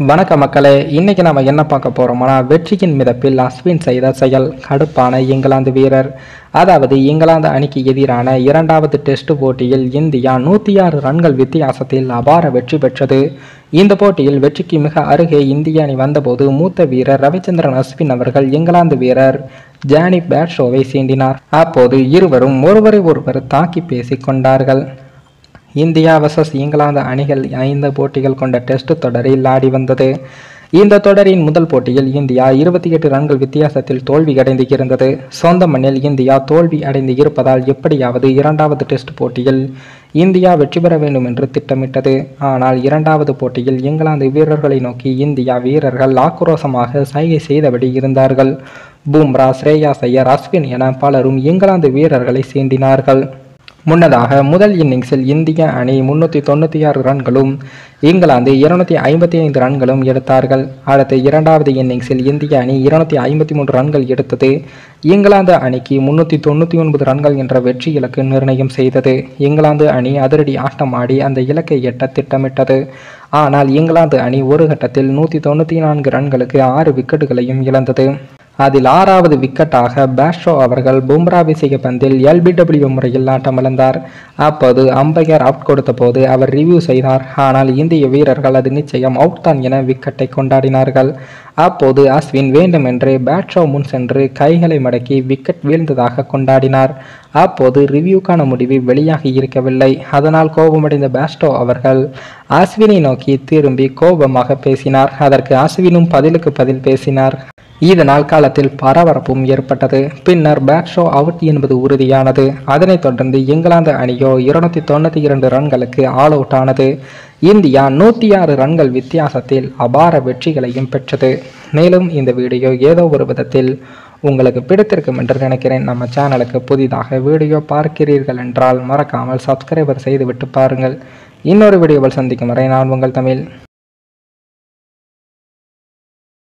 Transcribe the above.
வணக்க மக்களே இன்னைக்கு நம்ம என்ன பார்க்க போறோம்னா வெற்றியின் மிதப்பில் அஸ்வின் செய்த செயல் கடுப்பான இங்கிலாந்து வீரர் அதாவது இங்கிலாந்து அணிக்கு எதிரான இரண்டாவது டெஸ்ட் போட்டியில் இந்தியா நூற்றி ஆறு ரன்கள் வித்தியாசத்தில் அபார வெற்றி பெற்றது இந்த போட்டியில் வெற்றிக்கு மிக அருகே இந்திய அணி வந்தபோது மூத்த வீரர் ரவிச்சந்திரன் அஸ்வின் அவர்கள் இங்கிலாந்து வீரர் ஜானி பேட்ஷோவை சீண்டினார் அப்போது இருவரும் ஒருவரை ஒருவர் தாக்கி பேசிக் கொண்டார்கள் இந்தியா வர்சஸ் இங்கிலாந்து அணிகள் ஐந்து போட்டிகள் கொண்ட டெஸ்ட் தொடரில் ஆடி வந்தது இந்த தொடரின் முதல் போட்டியில் இந்தியா இருபத்தி எட்டு ரன்கள் வித்தியாசத்தில் தோல்வி அடைந்து இருந்தது சொந்த மண்ணில் இந்தியா தோல்வி அடைந்து இருப்பதால் எப்படியாவது இரண்டாவது டெஸ்ட் போட்டியில் இந்தியா வெற்றி பெற வேண்டும் என்று திட்டமிட்டது ஆனால் இரண்டாவது போட்டியில் இங்கிலாந்து வீரர்களை நோக்கி இந்தியா வீரர்கள் ஆக்ரோஷமாக சைகை செய்தபடி இருந்தார்கள் பூம்ரா ஸ்ரேயா ஐயர் அஸ்வின் என பலரும் இங்கிலாந்து வீரர்களை சீண்டினார்கள் முன்னதாக முதல் இன்னிங்ஸில் இந்திய அணி முன்னூற்றி தொண்ணூற்றி ஆறு ரன்களும் இங்கிலாந்து இருநூத்தி ஐம்பத்தி ஐந்து ரன்களும் எடுத்தார்கள் அடுத்து இரண்டாவது இன்னிங்ஸில் இந்திய அணி இருநூத்தி ஐம்பத்தி மூன்று ரன்கள் எடுத்தது இங்கிலாந்து அணிக்கு முன்னூற்றி தொண்ணூற்றி ஒன்பது ரன்கள் என்ற வெற்றி இலக்கு நிர்ணயம் செய்தது இங்கிலாந்து அணி அதிரடி ஆட்டம் ஆடி அந்த இலக்கை எட்ட திட்டமிட்டது ஆனால் இங்கிலாந்து அணி ஒரு கட்டத்தில் நூற்றி தொண்ணூற்றி நான்கு ரன்களுக்கு ஆறு விக்கெட்டுகளையும் இழந்தது அதில் ஆறாவது விக்கெட்டாக பேஷோ அவர்கள் பும்ரா வீசிய பந்தில் எல்பிடபிள்யூ முறையில் ஆட்டமிழந்தார் அப்போது அம்பையர் அவுட் கொடுத்த போது அவர் ரிவ்யூ செய்தார் ஆனால் இந்திய வீரர்கள் அது நிச்சயம் அவுட் தான் என விக்கெட்டை கொண்டாடினார்கள் அப்போது அஸ்வின் வேண்டுமென்றே பேட்ஷோ முன் சென்று கைகளை மடக்கி விக்கெட் வீழ்ந்ததாக கொண்டாடினார் அப்போது ரிவ்யூக்கான முடிவு வெளியாகி இருக்கவில்லை அதனால் கோபமடைந்த பேஸ்டோ அவர்கள் அஸ்வினை நோக்கி திரும்பி கோபமாக பேசினார் அதற்கு அஸ்வினும் பதிலுக்கு பதில் பேசினார் இதனால் காலத்தில் பரபரப்பும் ஏற்பட்டது பின்னர் பேக்ஷோ அவுட் என்பது உறுதியானது அதனைத் தொடர்ந்து இங்கிலாந்து அணியோ இருநூத்தி தொண்ணூற்றி இரண்டு ரன்களுக்கு ஆல் அவுட் ஆனது இந்தியா நூற்றி ஆறு ரன்கள் வித்தியாசத்தில் அபார வெற்றிகளையும் பெற்றது மேலும் இந்த வீடியோ ஏதோ ஒரு விதத்தில் உங்களுக்கு பிடித்திருக்கும் என்று நினைக்கிறேன் நம்ம சேனலுக்கு புதிதாக வீடியோ பார்க்கிறீர்கள் என்றால் மறக்காமல் சப்ஸ்கிரைபர் செய்துவிட்டு பாருங்கள் இன்னொரு வீடியோவில் சந்திக்கும் வரை நான் உங்கள் தமிழ்